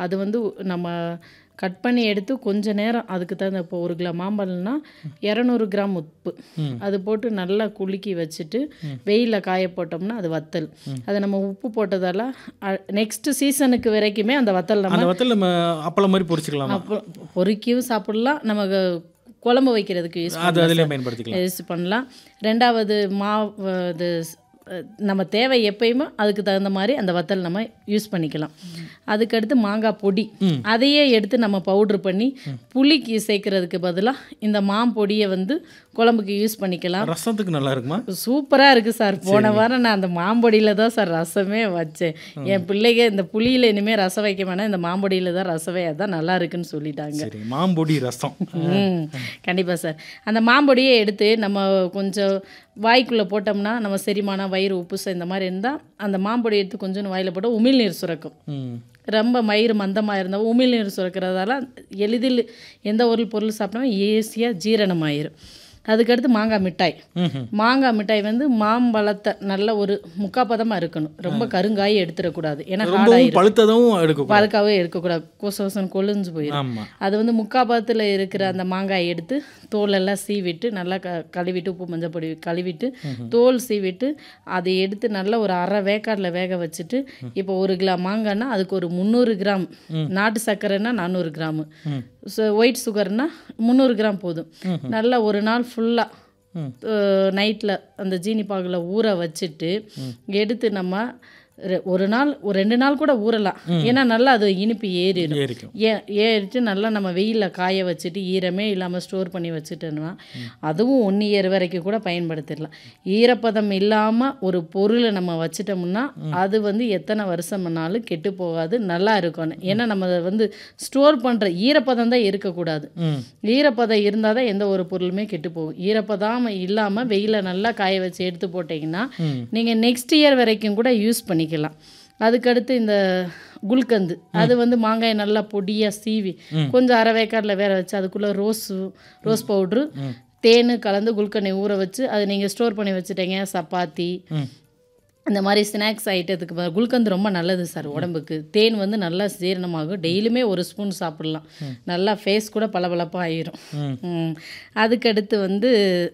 அது வந்து நம்ம கட் பண்ணி எடுத்து கொஞ்ச நேரம் அதுக்கு தகுந்த இப்போ ஒரு கிலோ மாம்பழம்னா இரநூறு கிராம் உப்பு அது போட்டு நல்லா குலுக்கி வச்சுட்டு வெயிலில் காய போட்டோம்னா அது வத்தல் அதை நம்ம உப்பு போட்டதால நெக்ஸ்ட் சீசனுக்கு வரைக்குமே அந்த வத்தல் நம்ம அந்த வத்தல் நம்ம அப்பளம் மாதிரி பொரிச்சுக்கலாமா அப்புறம் பொரிக்கவும் சாப்பிடலாம் நமக்கு குழம்பு வைக்கிறதுக்கு யூஸ் அது அதிலே பயன்படுத்திக்கலாம் யூஸ் பண்ணலாம் ரெண்டாவது மாவு இது அஹ், நம்ம தேவை எப்பயுமே அதுக்கு தகுந்த மாதிரி அந்த வத்தல் நம்ம யூஸ் பண்ணிக்கலாம் அதுக்கடுத்து மாங்காய் பொடி அதையே எடுத்து நம்ம பவுட்ரு பண்ணி புளிக்கு சேர்க்கறதுக்கு பதிலாக இந்த மாம்பொடியை வந்து குழம்புக்கு யூஸ் பண்ணிக்கலாம் ரசத்துக்கு நல்லா இருக்குமா சூப்பராக இருக்குது சார் போன வாரம் நான் அந்த மாம்பொடியில் தான் சார் ரசமே வச்சேன் என் பிள்ளைங்க இந்த புளியில் இனிமேல் ரசம் வைக்க வேணாம் இந்த மாம்பொடியில் தான் ரசமே அதான் நல்லா இருக்குன்னு சொல்லிட்டாங்க சரி மாம்பொடி ரசம் ம் கண்டிப்பாக சார் அந்த மாம்பொடியை எடுத்து நம்ம கொஞ்சம் வாய்க்குள்ளே போட்டோம்னா நம்ம செரிமானம் வயிறு உப்புசம் இந்த மாதிரி இருந்தால் அந்த மாம்பொடி எடுத்து கொஞ்சம் வாயில் போட்டால் உமிழ்நீர் சுரக்கும் ம் ரொம்ப மயிறு மந்தமாக இருந்தால் உமிழ்நீர் சுரக்கிறதால எளிதில் எந்த ஒரு பொருள் சாப்பிட்டாலும் ஈஸியாக ஜீரணமாயிரும் அதுக்கடுத்து மாங்காய் மிட்டாய் ம்ஹும். மாங்காய் மிட்டாய் வந்து மாம்பழத்தை நல்ல ஒரு முக்காப்பதமாக இருக்கணும் ரொம்ப கருங்காயை எடுத்துடக்கூடாது ஏன்னா ரொம்பவும் ஹார்டாயிரும் பழுத்ததும் எடுக்கக்கூடாது பழுக்காவே இருக்கக்கூடாது கொச கொசன்னு கொழுஞ்சு போயிடும் ஆமா அது வந்து முக்காபாத்தில் இருக்கிற அந்த மாங்காயை எடுத்து தோலெல்லாம் சீவிட்டு நல்லா க கழுவிட்டு உப்பு மஞ்சள் பொடி கழுவிட்டு தோல் சீவிட்டு அதை எடுத்து நல்லா ஒரு அரை வேக்காடில் வேக வச்சுட்டு இப்போ ஒரு கிலோ மாங்காய்னா அதுக்கு ஒரு முந்நூறு கிராம் நாட்டு சர்க்கரைன்னா நானூறு கிராமு ஒயிட் சுகர்னா முந்நூறு கிராம் போதும் நல்லா ஒரு நாள் ஃபுல்லாக நைட்டில் அந்த ஜீனி பாகில் ஊற வச்சுட்டு எடுத்து நம்ம ரெ- ஒரு நாள் ஒரு ரெண்டு நாள் கூட ஊறலாம் ஏன்னா நல்லா அது இனிப்பு ஏறிடும் ஏறிக்கும் ஏ ஏறிட்டு நல்லா நம்ம வெயிலில் காய வச்சுட்டு ஈரமே இல்லாமல் ஸ்டோர் பண்ணி வச்சுட்டோம்னா அதுவும் ஒன் இயர் வரைக்கும் கூட பயன்படுத்திடலாம் ஈரப்பதம் இல்லாமல் ஒரு பொருளை நம்ம வச்சிட்டோம்னா அது வந்து எத்தனை வருஷம்னாலும் கெட்டு போகாது நல்லா இருக்கணும் ஏன்னா நம்ம அதை வந்து ஸ்டோர் பண்ணுற ஈரப்பதம் தான் இருக்கக்கூடாது ம் ஈரப்பதம் இருந்தால் தான் எந்த ஒரு பொருளுமே கெட்டு போகும் ஈரப்பதம் இல்லாமல் வெயில நல்லா காய வச்சு எடுத்து போட்டிங்கன்னா நீங்கள் நெக்ஸ்ட் இயர் வரைக்கும் கூட யூஸ் பண்ணிக்கலாம் அதுக்கடுத்து இந்த குல்கந்து அது வந்து மாங்காயை நல்லா பொடியாக சீவி கொஞ்சம் அரை வேக்காடில் வேற வச்சு அதுக்குள்ளே ரோஸு ரோஸ் பவுட்ரு தேன் கலந்து குல்கண்டை ஊற வச்சு அதை நீங்கள் ஸ்டோர் பண்ணி வச்சுட்டீங்க சப்பாத்தி ம் இந்த மாதிரி ஸ்நாக்ஸ் ஐட்டத்துக்கு ப- குல்கந்து ரொம்ப நல்லது சார் உடம்புக்கு தேன் வந்து நல்லா ஜீரணமாகும் டெய்லியுமே ஒரு ஸ்பூன் சாப்பிடலாம் நல்லா ஃபேஸ் கூட பளபளப்பாக ஆயிரும் ம். அதுக்கடுத்து வந்து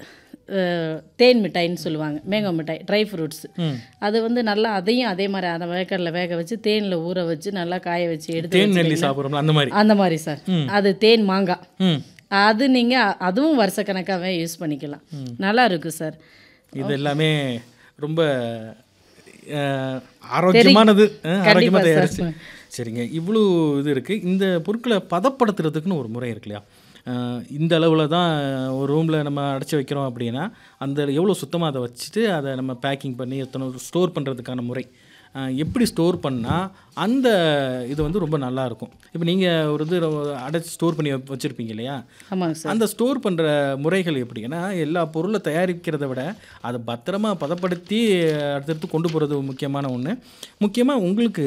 அஹ், தேன் மிட்டாய்ன்னு சொல்லுவாங்க மேங்கோ மிட்டாய் ட்ரை ஃப்ரூட்ஸ் அது வந்து நல்லா அதையும் அதே மாதிரி அந்த வேக்கரில் வேக வச்சு தேனில் ஊற வச்சு நல்லா காய வச்சு எடுத்து தேன் நெல்லி வச்சுட்டீங்கன்னா- சாப்பிட்றோம்ல அந்த மாதிரி அந்த மாதிரி சார் அது தேன் மாங்காய் ம் அது நீங்கள் அதுவும் வருஷக்கணக்காகவே யூஸ் பண்ணிக்கலாம் நல்லா இருக்கு சார் இது எல்லாமே ரொம்ப அஹ், ஆரோக்கியமானது அஹ், ஆரோக்கியமா தயாரிச்சு சரிங்க இவ்வளோ இது இருக்குது இந்த பொருட்களை பதப்படுத்துறதுக்குன்னு ஒரு முறை இருக்கு இல்லையா அஹ், இந்த அளவில் தான் ஒரு ரூமில் நம்ம அடைச்சி வைக்கிறோம் அப்படின்னா அந்த எவ்வளோ சுத்தமாக அதை வச்சுட்டு அதை நம்ம பேக்கிங் பண்ணி எத்தனை ஸ்டோர் பண்ணுறதுக்கான முறை அஹ், எப்படி ஸ்டோர் பண்ணால் அந்த இது வந்து ரொம்ப நல்லா இருக்கும் இப்போ நீங்கள் ஒரு இது அடைச்சி ஸ்டோர் பண்ணி வச்சுருப்பீங்க இல்லையா ஆமாங்க சார் அந்த ஸ்டோர் பண்ணுற முறைகள் எப்படி ஏன்னா எல்லா பொருளை தயாரிக்கிறத விட அதை பத்திரமா பதப்படுத்தி அடுத்தடுத்து கொண்டு போகிறது முக்கியமான ஒன்று முக்கியமாக உங்களுக்கு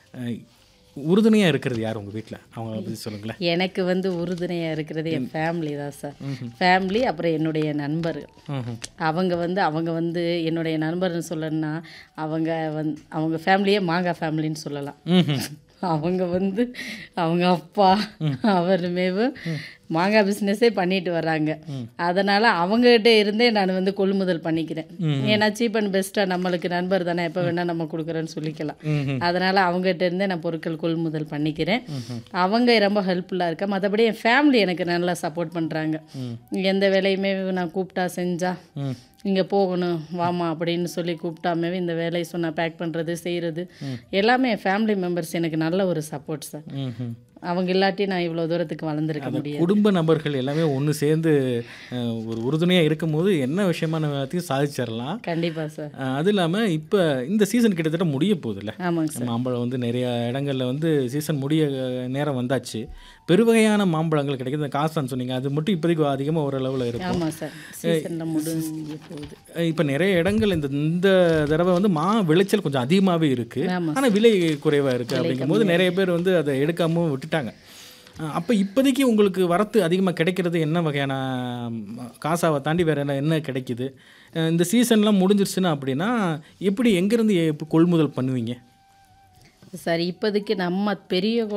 உறுதுணையாக இருக்கிறது யார் உங்கள் வீட்டில் அவங்கள பற்றி சொல்லுங்களேன் எனக்கு வந்து உறுதுணையாக இருக்கிறது என் ஃபேமிலி தான் சார் ஃபேமிலி அப்புறம் என்னுடைய நண்பர்கள் ம்ஹும். அவங்க வந்து அவங்க வந்து என்னுடைய நண்பர்னு சொல்லணும்னா அவங்க வந் அவங்க ஃபேமிலியே மாங்காய் ஃபேமிலின்னு சொல்லலாம் ம்ஹும். அவங்க வந்து அவங்க அப்பா அவருமேவும் மாங்காய் பிஸ்னஸே பண்ணிட்டு வர்றாங்க அதனால் அவங்ககிட்ட இருந்தே நான் வந்து கொள்முதல் பண்ணிக்கிறேன் ஏன்னா சீப் அண்ட் பெஸ்ட்டாக நம்மளுக்கு நண்பர் தானே எப்போ வேணால் நம்ம கொடுக்குறோன்னு சொல்லிக்கலாம் ம்ஹும். அதனால் அவங்ககிட்ட இருந்தே நான் பொருட்கள் கொள்முதல் பண்ணிக்கிறேன் அவங்க ரொம்ப ஹெல்ப்ஃபுல்லாக இருக்கா மற்றபடி என் ஃபேமிலி எனக்கு நல்லா சப்போர்ட் பண்ணுறாங்க எந்த வேலையுமே நான் கூப்பிட்டா செஞ்சா ம். இங்கே போகணும் வாமா அப்படின்னு சொல்லி கூப்பிட்டாமே இந்த வேலையை சொன்ன பேக் பண்ணுறது செய்கிறது எல்லாமே என் ஃபேமிலி மெம்பர்ஸ் எனக்கு நல்ல ஒரு சப்போர்ட் சார் ம்ஹும். அவங்க இல்லாட்டி நான் இவ்வளோ தூரத்துக்கு வளர்ந்துருக்க முடியாது குடும்ப நபர்கள் எல்லாமே ஒன்று சேர்ந்து அஹ், ஒரு உறுதுணையாக இருக்கும்போது என்ன விஷயமான எல்லாத்தையும் சாதிச்சிடலாம் கண்டிப்பாக சார் அஹ், அது இல்லாமல் இப்போ இந்த சீசன் கிட்டத்தட்ட முடிய போகுதுல்ல ஆமாங்க சார் மாம்பழம் வந்து நிறைய இடங்கள்ல வந்து சீசன் முடிய அஹ், நேரம் வந்தாச்சு பெருவகையான மாம்பழங்கள் கிடைக்குது இந்த காசான்னு சொன்னீங்க அது மட்டும் இப்போதைக்கு அதிகமாக ஒரு லெவலில் இருக்கும் ஆமாம் சார் சீசனில் முடிஞ்சு போகுது இப்போ நிறைய இடங்கள் இந்த இந்த தடவை வந்து மா விளைச்சல் கொஞ்சம் அதிகமாகவே இருக்கு ஆமா ஆனால் விலை குறைவாக இருக்குது அப்படிங்கும்போது நிறைய பேர் வந்து அதை எடுக்காம விட்டுட்டாங்க அப்போ இப்போதைக்கு உங்களுக்கு வரத்து அதிகமாக கிடைக்கிறது என்ன வகையான ம், காசாவை தாண்டி வேற என்ன என்ன கிடைக்குது அஹ் இந்த சீசன்லாம் முடிஞ்சிருச்சுன்னா அப்படின்னா எப்படி எங்கேருந்து கொள்முதல் பண்ணுவீங்க சார் இப்போதைக்கு நம்ம பெரிய